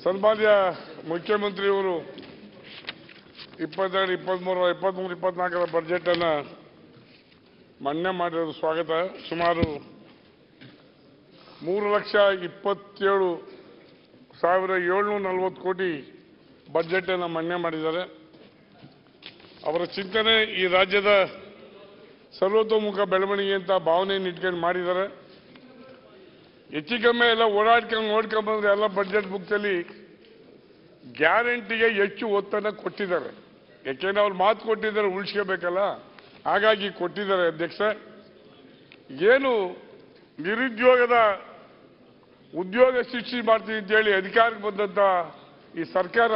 ಸನ್ಮಾನ್ಯ ಮುಖ್ಯಮಂತ್ರಿಯವರು ಇಪ್ಪತ್ತೆರಡು ಇಪ್ಪತ್ತ್ಮೂರು ಇಪ್ಪತ್ತ್ಮೂರು ಇಪ್ಪತ್ನಾಲ್ಕರ ಬಜೆಟನ್ನು ಮನ್ನಣೆ ಮಾಡಿರೋದು ಸ್ವಾಗತ ಸುಮಾರು ಮೂರು ಲಕ್ಷ ಇಪ್ಪತ್ತೇಳು ಸಾವಿರ ಏಳ್ನೂರ ನಲವತ್ತು ಕೋಟಿ ಬಜೆಟನ್ನು ಮನ್ನಣೆ ಮಾಡಿದ್ದಾರೆ ಅವರ ಚಿಂತನೆ ಈ ರಾಜ್ಯದ ಸರ್ವತೋಮುಖ ಬೆಳವಣಿಗೆ ಅಂತ ಭಾವನೆಯನ್ನು ಇಟ್ಕೊಂಡು ಮಾಡಿದ್ದಾರೆ ಹೆಚ್ಚು ಕಮ್ಮಿ ಎಲ್ಲ ಓಡಾಡ್ಕೊಂಡು ನೋಡ್ಕೊಂಡ್ಬಂದ್ರೆ ಎಲ್ಲ ಬಡ್ಜೆಟ್ ಬುಕ್ಸಲ್ಲಿ ಗ್ಯಾರಂಟಿಗೆ ಹೆಚ್ಚು ಒತ್ತನ್ನು ಕೊಟ್ಟಿದ್ದಾರೆ ಯಾಕೆಂದ್ರೆ ಅವ್ರು ಮಾತು ಕೊಟ್ಟಿದ್ದಾರೆ ಉಳಿಸ್ಕೋಬೇಕಲ್ಲ ಹಾಗಾಗಿ ಕೊಟ್ಟಿದ್ದಾರೆ ಅಧ್ಯಕ್ಷ ಏನು ನಿರುದ್ಯೋಗದ ಉದ್ಯೋಗ ಸೃಷ್ಟಿ ಮಾಡ್ತೀವಿ ಅಂತೇಳಿ ಅಧಿಕಾರಕ್ಕೆ ಬಂದಂತ ಈ ಸರ್ಕಾರ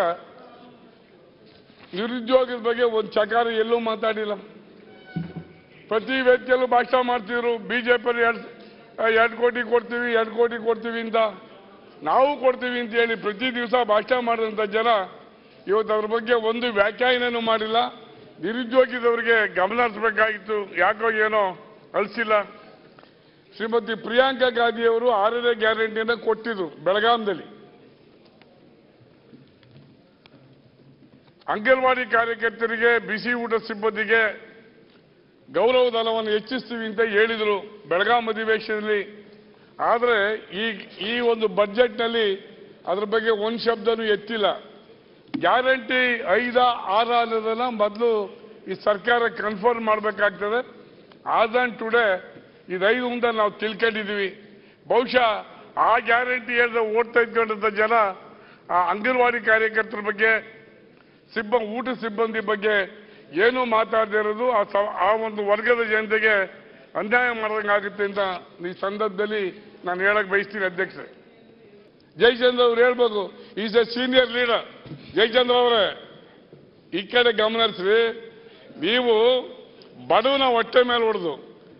ನಿರುದ್ಯೋಗದ ಬಗ್ಗೆ ಒಂದು ಚಕಾರ ಎಲ್ಲೂ ಮಾತಾಡಿಲ್ಲ ಪ್ರತಿ ವ್ಯಕ್ತಿಯಲ್ಲೂ ಭಾಷಣ ಮಾಡ್ತಿದ್ರು ಬಿಜೆಪಿ ಎರಡು ಎರಡು ಕೋಟಿ ಕೊಡ್ತೀವಿ ಎರಡು ಕೋಟಿ ಕೊಡ್ತೀವಿ ಅಂತ ನಾವು ಕೊಡ್ತೀವಿ ಅಂತ ಹೇಳಿ ಪ್ರತಿ ದಿವಸ ಭಾಷಣ ಮಾಡಿದಂಥ ಜನ ಇವತ್ತು ಅದ್ರ ಬಗ್ಗೆ ಒಂದು ವ್ಯಾಖ್ಯಾನನೂ ಮಾಡಿಲ್ಲ ನಿರುದ್ಯೋಗಿದವರಿಗೆ ಗಮನ ಹರಿಸಬೇಕಾಗಿತ್ತು ಯಾಕೋ ಏನೋ ಅಳಿಸಿಲ್ಲ ಶ್ರೀಮತಿ ಪ್ರಿಯಾಂಕಾ ಗಾಂಧಿಯವರು ಆರನೇ ಗ್ಯಾರಂಟಿಯನ್ನು ಕೊಟ್ಟಿದ್ರು ಬೆಳಗಾಂದಲ್ಲಿ ಅಂಗನವಾಡಿ ಕಾರ್ಯಕರ್ತರಿಗೆ ಬಿಸಿ ಊಟ ಸಿಬ್ಬಂದಿಗೆ ಗೌರವಧನವನ್ನು ಹೆಚ್ಚಿಸ್ತೀವಿ ಅಂತ ಹೇಳಿದರು ಬೆಳಗಾಂ ಅಧಿವೇಶನದಲ್ಲಿ ಆದರೆ ಈ ಈ ಒಂದು ಬಜೆಟ್ನಲ್ಲಿ ಅದ್ರ ಬಗ್ಗೆ ಒಂದು ಶಬ್ದನೂ ಎತ್ತಿಲ್ಲ ಗ್ಯಾರಂಟಿ ಐದ ಆರ ಅನ್ನೋದನ್ನ ಮೊದಲು ಈ ಸರ್ಕಾರ ಕನ್ಫರ್ಮ್ ಮಾಡಬೇಕಾಗ್ತದೆ ಆಸ್ ಆನ್ ಟುಡೇ ಇದೈದು ಮುಂದೆ ನಾವು ತಿಳ್ಕೊಂಡಿದ್ದೀವಿ ಬಹುಶಃ ಆ ಗ್ಯಾರಂಟಿ ಹೇಳಿದ ಓಡ್ತಾ ಇದ್ಕೊಂಡಂಥ ಜನ ಆ ಅಂಗನವಾಡಿ ಕಾರ್ಯಕರ್ತರ ಬಗ್ಗೆ ಸಿಬ್ಬ ಊಟ ಸಿಬ್ಬಂದಿ ಬಗ್ಗೆ ಏನೂ ಮಾತಾಡದೇ ಇರೋದು ಆ ಸ- ಆ ಒಂದು ವರ್ಗದ ಜನತೆಗೆ ಅನ್ಯಾಯ ಮಾಡ್ದಂಗಾಗುತ್ತೆ ಅಂತ ಈ ಸಂದರ್ಭದಲ್ಲಿ ನಾನು ಹೇಳಕ್ ಬಯಸ್ತೀನಿ ಅಧ್ಯಕ್ಷ ಜಯಚಂದ್ರ ಅವ್ರು ಹೇಳ್ಬೇಕು is a senior leader Jayachandra ಅವರೇ ಈ ಕಡೆ ಗಮನ ಹರಿಸ್ರಿ ನೀವು ಬಡವನ ಹೊಟ್ಟೆ ಮೇಲೆ ಹೊಡೆದು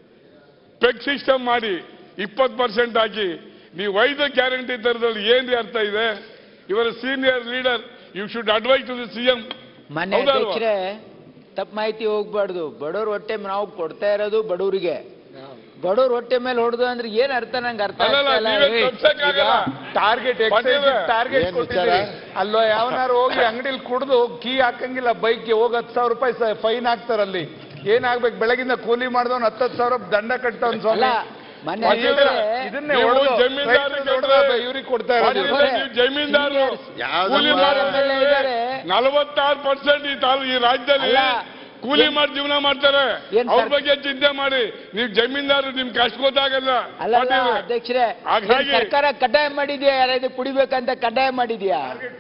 ಪೆಗ್ ಸಿಸ್ಟಮ್ ಮಾಡಿ ಇಪ್ಪತ್ತು ಪರ್ಸೆಂಟ್ ಹಾಕಿ ನೀವು ಐದು ಗ್ಯಾರಂಟಿ ತರದಲ್ಲಿ ಏನ್ರಿ ಅರ್ಥ ಇದೆ ಇವರ senior leader you should advise to the CM ಮನೆ ಹೌದಲ್ವಾ? ಅಧ್ಯಕ್ಷರೇ ತಪ್ಪು ಮಾಹಿತಿ ಹೋಗ್ಬಾರ್ದು ಬಡವ್ರ ಹೊಟ್ಟೆ ನಾವು ಕೊಡ್ತಾ ಇರೋದು ಬಡವರಿಗೆ ಬಡವ್ರ ಹೊಟ್ಟೆ ಮೇಲೆ ಹೊಡೆದು ಅಂದ್ರೆ ಏನ್ ಅರ್ಥ ನಂಗೆ ಅರ್ಥ ಅಲ್ಲಲ್ಲ, ಆಗ್ತಾ ಇಲ್ಲ. ನೀವೇ ಏಯ್, ತಪ್ಸಕ್ಕಾಗಲ್ಲ. ಟಾರ್ಗೆಟ್ ಬಂದಿದೆ. ಟಾರ್ಗೆಟ್ ಏನ್ ಕೊಟ್ಟಿದ್ರಿ ವಿಚಾರ? ಅಲ್ಲೋ ಯಾವನಾರು ಹೋಗಿ ಅಂಗಡಿಲಿ ಕುಡ್ದು ಕೀ ಹಾಕಂಗಿಲ್ಲ ಬೈಕ್ಗೆ ಹೋಗಿ ಹತ್ತು ಸಾವಿರ ರೂಪಾಯಿ ಫೈನ್ ಹಾಕ್ತಾರಲ್ಲಿ ಏನಾಗ್ಬೇಕು ಬೆಳಗಿಂದ ಕೂಲಿ ಮಾಡಿದವನು ಹತ್ತತ್ತು ಸಾವಿರ ದಂಡ ಕಟ್ಟವನ್ ಅಲ್ಲ ಸ್ವಾಮಿ ಮನೆ ಬಂದಿದೆ. ಅಧ್ಯಕ್ಷರೇ, ಇದನ್ನೇ ನೀವು ಹೊಡೆದು ಜಮೀನ್ದಾರರಿಗೆ ಇವ್ರಿಗೆ ಕೊಡ್ತಾ ಇರೋದು ಬಂದಿದೆ, ಇವ್ರು. ನೀವು ಜಮೀನ್ದಾರರು ಯಾವ್ದಮ್ಮ? ಕೂಲಿ ಮಾಡಿ ಎಲ್ಲ ಇದ್ದಾರೆ. ನಲವತ್ತಾರು ಪರ್ಸೆಂಟ್ ಈ ತಾಲೂ ಈ ರಾಜ್ಯದಲ್ಲಿ ಅಲ್ಲ. ಕೂಲಿ ಮಾಡಿ ಜೀವನ ಮಾಡ್ತಾರೆ ಏನ್ ಅವ್ರ ಸರ್- ಬಗ್ಗೆ ಚಿಂತೆ ಮಾಡಿ ನೀವು ಜಮೀನ್ದಾರರು ನಿಮ್ ಕಷ್ಟ ಗೊತ್ತಾಗಲ್ಲ ಅಲ್ಲ ಅಲ್ಲ, ಪಾಟೀಲ್. ಅಧ್ಯಕ್ಷರೇ ಹಾಗಾಗಿ- ಏನ್ ಸರ್ಕಾರ ಕಡ್ಡಾಯ ಮಾಡಿದ್ಯಾ ಯಾರಾದ್ರು ಕುಡಿಬೇಕಂತ ಕಡ್ಡಾಯ ಮಾಡಿದ್ಯಾ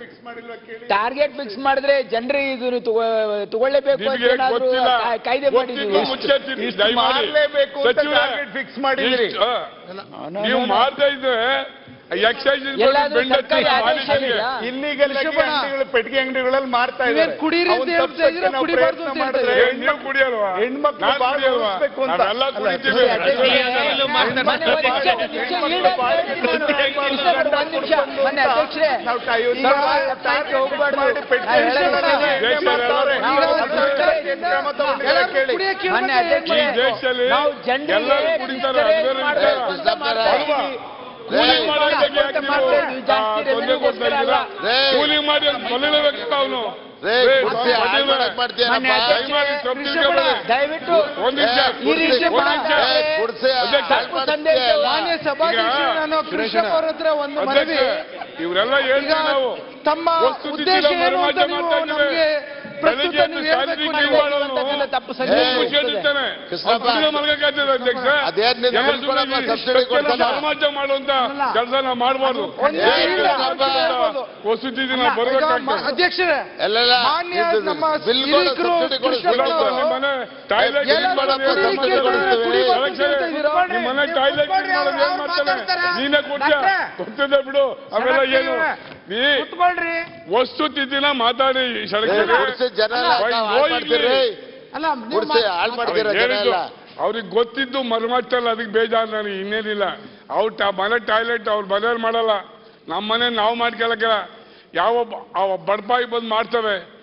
ಟಾರ್ಗೆಟ್ ಫಿಕ್ಸ್ ಮಾಡಿದ್ರೆ ಜನರು ಇದು ತಗೊಳ್ಳೇಬೇಕು ಅಂತ ನಿಮ್ಗೆ ಏನಾದ್ರು ಗೊತ್ತಿಲ್ಲ ಕಾ- ಕಾಯ್ದೆ ಗೊತ್ತಿದ್ದು ಮಾಡಿದ್ವಿ ಮುಚ್ಚೆ ತಿರ್ಗಿ ಇಷ್ಟು ದಯಮಾಡಿ. ಮಾಡ್ಲೇಬೇಕು ಅಂತ ಸಚಿವರೇ, ಟಾರ್ಗೆಟ್ ಫಿಕ್ಸ್ ಮಾಡಿದ್ರಿ ಇಷ್ಟು, ಹಾ. ನೀವು ಮಾಡ್ತಾ ಇದ್ರೆ ಎಕ್ಸೈಸ್ ಎಲ್ಲಾದ್ರೂ ಸರ್ಕಾರಿ ಆದೇಶ ಇದೆಯಾ? ಇಲ್ಲಿಗೆಲ್ಲ ಅಂಗಡಿಗಳು ಪೆಟ್ಟಿಗೆ ಅಂಗಡಿಗಳಲ್ಲಿ ಮಾರ್ತಾ ಇದ್ದಾರೆ ನೀವೇನ್ ಕುಡೀರಿ ಅಂತ ಅವ್ನ್ ಹೇಳ್ತಾ ತಪ್ಸಕ್ಕೆ ಇದೀರಾ? ನಾವು ಕುಡಿಬಾರ್ದು ಪ್ರಯತ್ನ ಅಂತ ಹೇಳ್ತಾ ಮಾಡಿದ್ರೆ ಏನ್ ನೀವು ಕುಡಿಯಲ್ವಾ ಹೆಣ್ಮಕ್ಳು ನಾನ್ ಬಾಳ್ ಕುಡಿಯಲ್ವಾ? ಉಳಿಸ್ಬೇಕು ಅಂತ. ನಾವೆಲ್ಲ ಅಲ್ಲ, ಕುಡಿತೀವಿ ಸರಿ, ಅಧ್ಯಕ್ಷರೇ, ಮೊನ್ನೆ ಒಂದ್ ನಿಮಿಷ, ಒಂದ್ ನಿಮಿಷ, ಈಡೇರ್ ಹೇಳ್ತೀನಿ ನಾನು. ಕೃಷ್ಣಪ್ಪ, ಒಂದ್ ನಿಮಿಷ. ಮೊನ್ನೆ ಅಧ್ಯಕ್ಷರೇ, ನಾವು ಟೈ- ಈಗ ತಪ್ಪಾಯ್ತು, ಹೋಗ್ಬಾರ್ದು. ಮಾಡಿ ಪೆಟ್ಟಿಗೆ ನಾ ಹೇಳೋದು ಅಂಗಡಿಗಳನ್ನ ಕೇಳಿ. ಎಣ್ಣೆ ಮಾರ್ತಾವ್ರೆ. ಈಗ ನಾವು ಒಂದು ಸರ್ಕಾರ ಸರ್ಕಾರ ಏನ್ ಕ್ರಮ ತಗೊಂಡಿದೆ ಎಲ್ಲರೂ ಕೇಳಿ. ಕುಡಿಯಕ್ಕೆ ಮೊನ್ನೆ ಹೇಳ್ಬೇಕು ಅಧ್ಯಕ್ಷರೇ, ಈ ದೇಶದಲ್ಲಿ ನಾವು ಜನರಿಗೆ ಎಲ್ಲರೂ ಕುಡಿತಾರೆ, discourage ಅದ್ರಲ್ಲಿ ಮಾಡ್ಬೇಕು ಅಂತ ಕೃಷ್ಣಪ್ಪ ಮಾಡ್ತಾ ಅಲ್ವಾ? ಇದೀವಿ. ಕೂಲಿ ರೇ, ಮಾಡೋ ಬಗ್ಗೆ ಯಾಕೆ ನೀವು ಮಾಡ್ತಾ ಇದ್ವಿ, ಜಾಸ್ತಿ ಆ, ತೊಂದ್ರೆ ಕೊಡ್ತಾ ರೆವೆನ್ಯೂಗೋಸ್ಕರ ಇದ್ದೀರಾ? ರೇ. ಕೂಲಿ ಮಾಡಿ ಅಂತ ಕೊಲ್ಲಲೇಬೇಕಂತ ಅವನು ರೇ ಕುರ್ಚಿ ಹಾಳ್ ಮಾಡಕ್ ಮಾಡ್ತೀಯನಪ್ಪ ಮೊನ್ನೆ ದಯಮಾಡಿ ತಪ್ಪು ತಿಳ್ಕೊಬೇಡಿ. ದಯವಿಟ್ಟು ಒಂದ್ ನಿಮಿಷ ಈ ರೀತಿ ಒಂದ್ ನಿಮಿಷ ಮಾತಾಡಿದ್ರೆ ಕುರ್ಚಿ ಅಧ್ಯಕ್ಷ, ತಪ್ಪು ಸಂದೇಶ ಮಾನ್ಯ ಸಭಾಧ್ಯಕ್ಷರು ಈಗ- ನಾನು ಕೃಷ್ಣಪ್ಪ ಅವ್ರ ಹತ್ರ ಒಂದು ಮನವಿ ಅಧ್ಯಕ್ಷ ಇವರೆಲ್ಲ ಈಗ ಹೇಳ್ತೀವಿ ನಾವು ತಮ್ಮ ವಸ್ತುಸ್ಥಿತಿನ ಉದ್ದೇಶ ಏನು ಅಂತ ಮರುಮಾಚ ನೀವು ಮಾಡ್ತಾ ಇದ್ದೀವಿ. ನಮಗೆ ಪ್ರಸ್ತುತ ಬೆಳಿಗ್ಗೆ ನೀವು ಎದ್ದು ಹೇಳ್ಬೇಕು ಶಾಸ್ತ್ರೀ ನೀವು. ಮಾಡೋನು ಅಂತಕ್ಕಂಥ ತಪ್ಪು ಏ, ಸಂದೇಶ ಮುಚ್ಕೊಂಡಿರ್ತಾನೆ. ಕೃಷ್ಣಪ್ಪ. ಅವ್ನು ಸುಮ್ನೆ ಮಲಗಕ್ಕಾಗ್ತದೆ ಅಧ್ಯಕ್ಷ ಅದೇನ್ ನೀನು ಎಲ್ಲ ನಿಲ್ಸ್ಕೊಳಪ್ಪ, ಸುಮ್ನೆ ಈ ಸಬ್ಸಿಡಿ ಕೊಡ್ತಾನ. ಮರುಮಾಚ ಮಾಡುವಂತ ಕೆಲಸ ನಾವು ಮಾಡಬಾರ್ದು ಒಂದು ಇಲ್ಲ, ಕೃಷ್ಣಪ್ಪ. ವಸ್ತುಸ್ಥಿತಿನ ಈಗ ಮ- ಬರಬೇಕಾಗ್ತದೆ ಅಧ್ಯಕ್ಷರೇ ಎಲ್ಲೆಲ್ಲ ಮಾನ್ಯ ಇದು ನಮ್ಮ ಬಿಲ್ ಕೊಡು, ಹಿರೀಕರು ಸಬ್ಸಿಡಿ ಕೊಡು, ಕೃಷ್ಣಪ್ಪ ಸಬ್ಸಿಡಿ ಕೊಡು. ನಿಮ್ಮ ಮನೆ ಟಾಯ್ಲೆಟ್ ಏನ್ ಕ್ಲೀನ್ ಮಾಡೋದು ಮಾಡಪ್ಪ, ಏನ್ ಸಬ್ಸಿಡಿ ಮಾಡ್ತಾರೆ? ಕೊಡ್ತೀವಿ. ಎಲೆಕ್ಷನ್ ನಿಮ್ಮ ಮನೆ ಟಾಯ್ಲೆಟ್ ಕ್ಲೀನ್ ಮಾಡೋದು ಏನ್ ಮಾಡ್ತಾನೆ ನೀನೇ ಕೊಡ್ತೀಯ ಗೊತ್ತಿದೆ ಬಿಡು ಅವೆಲ್ಲ ಏನು ನೀ ಕುತ್ಕೊಳ್ರಿ ವಸ್ತುಸ್ಥಿತಿನ ಮಾತಾಡಿ ರೇ, ಶರಕ್ಷಣೆ ಕುರ್ಚಿ ಜನ ಎಲ್ಲ ಬೈ ಹಾಳ್ ಹೋಗ್ಲಿ. ಮಾಡ್ತೀರಿ ಅಲ್ಲ ನೀವು ಕುರ್ಚಿ ಹಾಳ್ ಮಾಡ್ತೀರ ಜನ ಎಲ್ಲ ಅವ್ರಿಗೆ ಗೊತ್ತಿದ್ದು ಮರ್ಮಟ್ಟಲ್ಲ ಅದಕ್ಕೆ ಬೇಜಾರು ನನಗೆ ಇನ್ನೇನಿಲ್ಲ ಅವ್ರ ಟ- ಮನೆ ಟಾಯ್ಲೆಟ್ ಅವ್ರ ಮನೇಲಿ ಮಾಡಲ್ಲ ನಮ್ಮ ಮನೆ ನಾವು ಮಾಡ್ಕೊಳಕ್ಕಿಲ್ಲ ಯಾವ ಬ- ಅವ ಬಡಪಾಯಿ ಬಂದು ಮಾಡ್ತವೆ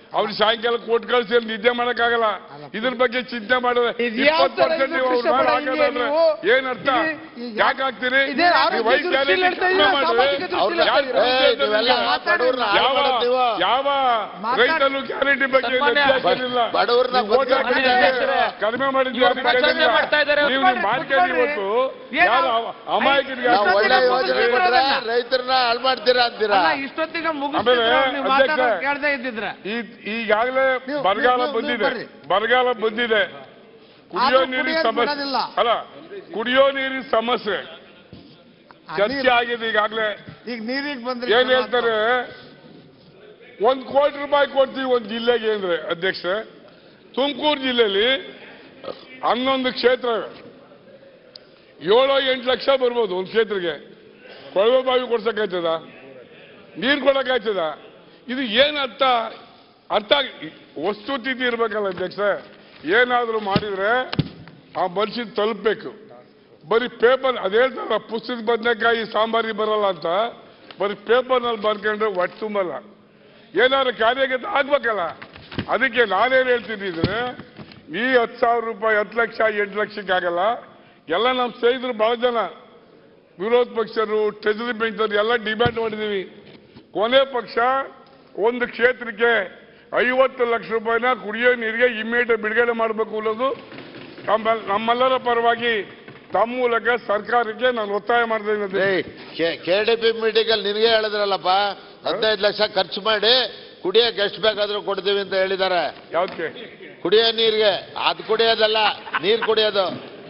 ಅವ್ರು ಸಾಯಂಕಾಲ ಕೋಟ್ ಕಳಿಸಿ ಅಲ್ಲಿ ನಿದ್ದೆ ಮಾಡಕ್ಕಾಗಲ್ಲ ಇದ್ರ ಬಗ್ಗೆ ಚಿಂತೆ ಮಾಡಿದ್ರೆ ಇದ್ಯಾವ ಇಪ್ಪತ್ತು ತರ ಪರ್ಸೆಂಟ್ ಇದು ನೀವು ಕೃಷ್ಣ ಅವ್ರು ಪಡ ಹಾಕೋದು ಹಿಂಗೆ ಅಂದ್ರೆ ನೀವು? ಏನ್ ಅರ್ಥ ಇದು- ಇದು ಯಾಕೆ ಹಾಕ್ತೀರಿ ಇದೇ ಆರೋಗ್ಯ ನೀವು ವೈಟ್ ದೃಷ್ಟಿಯಲ್ಲಿ ಗ್ಯಾರಂಟಿ ಹೇಳ್ತಾ ಇದ್ದೀರಾ, ಕಡಿಮೆ ಸಾಮಾಜಿಕ ಮಾಡ್ರಿ. ದೃಷ್ಟಿಯಲ್ಲಿ ಯಾಕೆ ಹೇಳ್ತಾ ಏ, ನೀವೆಲ್ಲ ಮಾತಾಡಿ. ಬಡವ್ರನ್ನ ಹಾಳು ಯಾವ ಮಾಡೋದು ನೀವು ಯಾವ ಮಾತಾಡಿ. ರೈತರು ಗ್ಯಾರಂಟಿ ಬಗ್ಗೆ ಸನ್ಮಾನ್ಯ ವ್ಯತ್ಯಾಸ ಇಲ್ಲ. ಬಡವ್ರನ್ನ ನೀವು vote ಬದಲಾವಣೆ ಹಾಕಿದ್ರೆ ಮಾಡಿ. ಕಡಿಮೆ ಮಾಡಿದ್ವಿ ಇವ್ರು ಅದಕ್ಕೆ ಪ್ರಚೋದನೆ ಏನಿಲ್ಲ. ಮಾಡ್ತಾ ಇದ್ದಾರೆ. ನೀವು ನೀವು ಮಾಡ್ಕೊಳ್ಳಿ ಇವತ್ತು ಏನು? ಯಾರು ಅವ- ಅಮಾಯಕರಿಗೆ ನಾವು ಒಳ್ಳೆ ಇಷ್ಟೊತ್ತಿಗೆ ಯೋಜನೆ ಮುಗಿಸ್ಬಿಟ್ರೆ ಕೊಟ್ರೆ ಅದನ್ನ. ರೈತರನ್ನ ಹಾಳು ಮಾಡ್ತೀರಾ ಅಂತೀರಾ ಅಲ್ಲ ಇಷ್ಟೊತ್ತಿಗೆ ಆಮೇಲೆ ಮುಗಿಸ್ತಿದ್ರು ನೀವು ಅಧ್ಯಕ್ಷ, ಮಾತಾಡೋದು ಕೇಳದೇ ಇದ್ದಿದ್ರೆ ಈ ಈಗಾಗಲೇ ನೀವು- ಬರಗಾಲ ನೀವು- ನೀವು ಬಂದಿದೆ ಬರ್ರಿ. ಬರಗಾಲ ಬಂದಿದೆ ಕುಡಿಯೋ ಆದ್ರೂ ನೀರಿನ ಕುಡಿಯೋದ್ ಸಮಸ್ಯೆ ಬಿಡೋದಿಲ್ಲ. ಅಲ್ಲ ಕುಡಿಯೋ ನೀರಿನ ಸಮಸ್ಯೆ ಆ ಚರ್ಚೆ ನೀರು- ಆಗಿದೆ ಈಗಾಗಲೇ ಈಗ ನೀರಿಗೆ ಬಂದ್ರೆ ಏನ್ ಹೇಳ್ತಾರೆ ಒಂದ್ ಕೋಟಿ ರೂಪಾಯಿ ಕೊಡ್ತೀವಿ ಒಂದ್ ಜಿಲ್ಲೆಗೆ ಅಂದ್ರೆ ಅಧ್ಯಕ್ಷ ತುಮಕೂರು ಜಿಲ್ಲೆಯಲ್ಲಿ ಹನ್ನೊಂದು ಕ್ಷೇತ್ರ ಇವೆ. ಏಳು ಎಂಟು ಲಕ್ಷ ಬರ್ಬೋದು ಒಂದು ಕ್ಷೇತ್ರಕ್ಕೆ ಕೊಳವೆ ಬಾವಿ ಕೊಡ್ಸಕ್ಕಾಯ್ತದ ನೀರು ಕೊಡಕ್ಕಾಯ್ತದ ಇದು ಏನ್ ಅರ್ಥ ಅರ್ಥ ಆಗ್- ವಸ್ತುಸ್ಥಿತಿ ಇರ್ಬೇಕಲ್ಲ ಅಧ್ಯಕ್ಷ ಏನಾದ್ರೂ ಮಾಡಿದ್ರೆ ಆ ಮನುಷ್ಯನ್ ತಲುಪಬೇಕು ಬರೀ ಪೇಪರ್ ಅದ್ ಹೇಳ್ತಾರ ಪುಸ್ತಕದ ಬದನೆಕಾಯಿ ಸಾಂಬಾರಿಗೆ ಬರಲ್ಲ ಅಂತ ಬರೀ ಪೇಪರ್ನಲ್ಲಿ ಬರ್ಕೊಂಡ್ರೆ ಹೊಟ್ಟೆ ತುಂಬಲ್ಲ ಏನಾದ್ರು ಕಾರ್ಯಗತ ಆಗ್ಬೇಕಲ್ಲ ಅದಕ್ಕೆ ನಾನೇನ್ ಹೇಳ್ತಿದ್ದಿದ್ರೆ ಈ ಹತ್ತು ಸಾವಿರ ರೂಪಾಯಿ ಹತ್ತು ಲಕ್ಷ ಎಂಟು ಲಕ್ಷಕ್ಕೆ ಆಗಲ್ಲ ಎಲ್ಲ ನಮ್ಮ ಸ್ನೇಹಿತರು ಬಹಳ ಜನ ವಿರೋಧ ಪಕ್ಷರು ಟ್ರೆಜರಿ ಬೆಂಚರು ಎಲ್ಲ ಡಿಮ್ಯಾಂಡ್ ಮಾಡಿದೀವಿ ಕೊನೆ ಪಕ್ಷ ಒಂದು ಕ್ಷೇತ್ರಕ್ಕೆ ಐವತ್ತು ಲಕ್ಷ ರೂಪಾಯಿನ ಕುಡಿಯೋ ನೀರಿಗೆ ಇಮ್ಮಿಡಿಯೇಟ್ ಬಿಡುಗಡೆ ಮಾಡಬೇಕು ಅನ್ನೋದು ನಮ್ಮ ನಮ್ಮೆಲ್ಲರ ಪರವಾಗಿ ತಮ್ಮ ಮೂಲಕ ಸರ್ಕಾರಕ್ಕೆ ನಾನು ಒತ್ತಾಯ ಮಾಡ್ತಾ ಇದ್ದೀನಿ ಕೆ ಡಿ ಪಿ ಮೀಟಿಂಗ್ ಅಲ್ಲಿ ನಿನಗೆ ಹೇಳಿದ್ರಲ್ಲಪ್ಪ ಹದಿನೈದು ಲಕ್ಷ ಖರ್ಚು ಮಾಡಿ ಕುಡಿಯಕ್ಕೆ ಎಷ್ಟು ಬೇಕಾದ್ರೂ ಕೊಡ್ತೀವಿ ಅಂತ ಹೇಳಿದ್ದಾರೆ ಯಾವ್ದಕ್ಕೆ ಕುಡಿಯೋ ನೀರಿಗೆ ಅದು ಕುಡಿಯೋದಲ್ಲ ನೀರು ಕುಡಿಯೋದು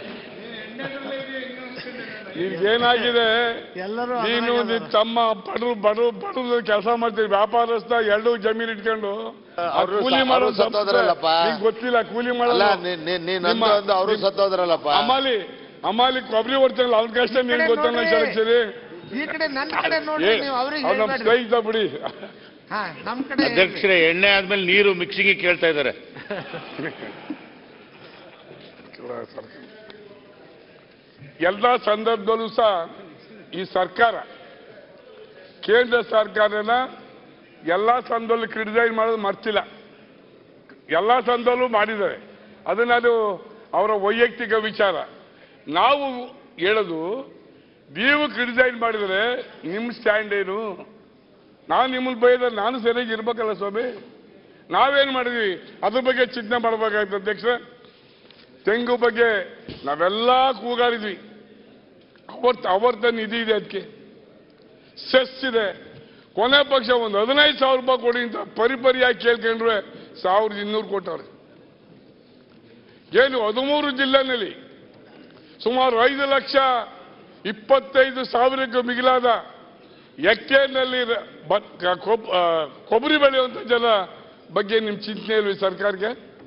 ಈಗ ಏನಾಗಿದೆ ಎಲ್ಲರೂ ನೀನು ಅದ್ರಾಗೆ ನಿನ್ ತಮ್ಮ ಬಡವ್ರು ಬಡವ್ರು ಬಡವ್ರು ಕೆಲಸ ಮಾಡ್ತೀವಿ ವ್ಯಾಪಾರಸ್ಥ ಎರಡು ಜಮೀನು ಇಟ್ಕೊಂಡು ಆ ಅವ್ರು ಕೂಲಿ ಸ- ಮಾಡೋ ಅವ್ರು ಸತ್ತೋದ್ರಲ್ಲಪ್ಪ. ನಿಂಗೆ ಗೊತ್ತಿಲ್ಲ ಕೂಲಿ ಅಲ್ಲ ಮಾಡಲ್ಲ ನೀನ್- ನೀನ್- ನೀನ್ ನಿಮ್ಮ- ಅಂದು ಅಂದು ಅವರು ನಿಮ್ಮ- ಸತ್ತೋದ್ರಲ್ಲಪ್ಪ ಅಮಾಲಿ ಅಮಾಲಿ ಕೊಬ್ಬರಿ ಹೊಡ್ತಾನಲ್ಲ ಅವ್ನ ಕಷ್ಟ ನಿನ್ ಕಡೆ ಗೊತ್ತಲ್ಲ ನೋಡ್ರಿ. ಸೆಲೆಕ್ಷನ್ ಈ ಕಡೆ ನನ್ನ ಕಡೆ ನೋಡ್ರಿ ನೀವು ಅವ್ರಿಗೆ ಅವ್ನ ನಮ್ಮ ಹೇಳ್ಬೇಡ್ರಿ. ಸ್ನೇಹಿತ ಬಿಡಿ ಹಾ ನಮ್ ಕಡೆ ಅಧ್ಯಕ್ಷರೇ ಎಣ್ಣೆ ಆದ್ಮೇಲೆ ನೀರು ಮಿಕ್ಸಿಂಗ್ ಕೇಳ್ತಾ ಇದ್ದಾರೆ ಎಲ್ಲ ಸಂದರ್ಭದಲ್ಲೂ ಸಹ ಈ ಸರ್ಕಾರ ಕೇಂದ್ರ ಸರ್ಕಾರನ ಎಲ್ಲ ಸಂದರ್ಭದಲ್ಲೂ ಕ್ರಿಟಿಸೈಸ್ ಮಾಡೋದು ಮರ್ತಿಲ್ಲ ಎಲ್ಲ ಸಂದರ್ಭದಲ್ಲೂ ಮಾಡಿದ್ದಾರೆ ಅದನ್ನ ಅದು ಅವರ ವೈಯಕ್ತಿಕ ವಿಚಾರ ನಾವು ಹೇಳೋದು ನೀವು ಕ್ರಿಟಿಸೈಸ್ ಮಾಡಿದರೆ ನಿಮ್ಮ ಸ್ಟ್ಯಾಂಡ್ ಏನು ನಾನು ನಿಮ್ಮನ್ನು ಬೈದ್ರೆ ನಾನು ಸರಿಯಾಗಿ ಇರ್ಬೇಕಲ್ಲ ಸ್ವಾಮಿ ನಾವೇನ್ ಮಾಡಿದ್ವಿ ಅದ್ರ ಬಗ್ಗೆ ಚಿಂತನೆ ಮಾಡಬೇಕಾಯ್ತು ಅಧ್ಯಕ್ಷ ತೆಂಗು ಬಗ್ಗೆ ನಾವೆಲ್ಲ ಕೂಗಾಡಿದ್ವಿ ಅವರ್ತ ಅವರ್ತ ನಿಧಿ ಇದೆ ಅದಕ್ಕೆ ಸೆಸ್ ಇದೆ ಕೊನೆ ಪಕ್ಷ ಒಂದು ಹದಿನೈದು ಸಾವಿರ ರೂಪಾಯಿ ಕೊಡಿ ಅಂತ ಪರಿಪರಿಯಾಗಿ ಕೇಳ್ಕೊಂಡ್ರೆ ಸಾವಿರದ ಇನ್ನೂರು ಕೊಟ್ಟವ್ರೆ ಏನು ಹದಿಮೂರು ಜಿಲ್ಲೆನಲ್ಲಿ ಸುಮಾರು ಐದು ಲಕ್ಷ ಇಪ್ಪತ್ತೈದು ಸಾವಿರಕ್ಕೂ ಮಿಗಿಲಾದ ಎಕ್ಟೇರ್ನಲ್ಲಿ ರ- ಬ- ಕ- ಕೊಬ್- ಆ, ಕೊಬ್ಬರಿ ಬೆಳೆಯುವಂತ ಜನ ಬಗ್ಗೆ ನಿಮ್ ಚಿಂತನೆ ಇಲ್ವಿ ಸರ್ಕಾರಕ್ಕೆ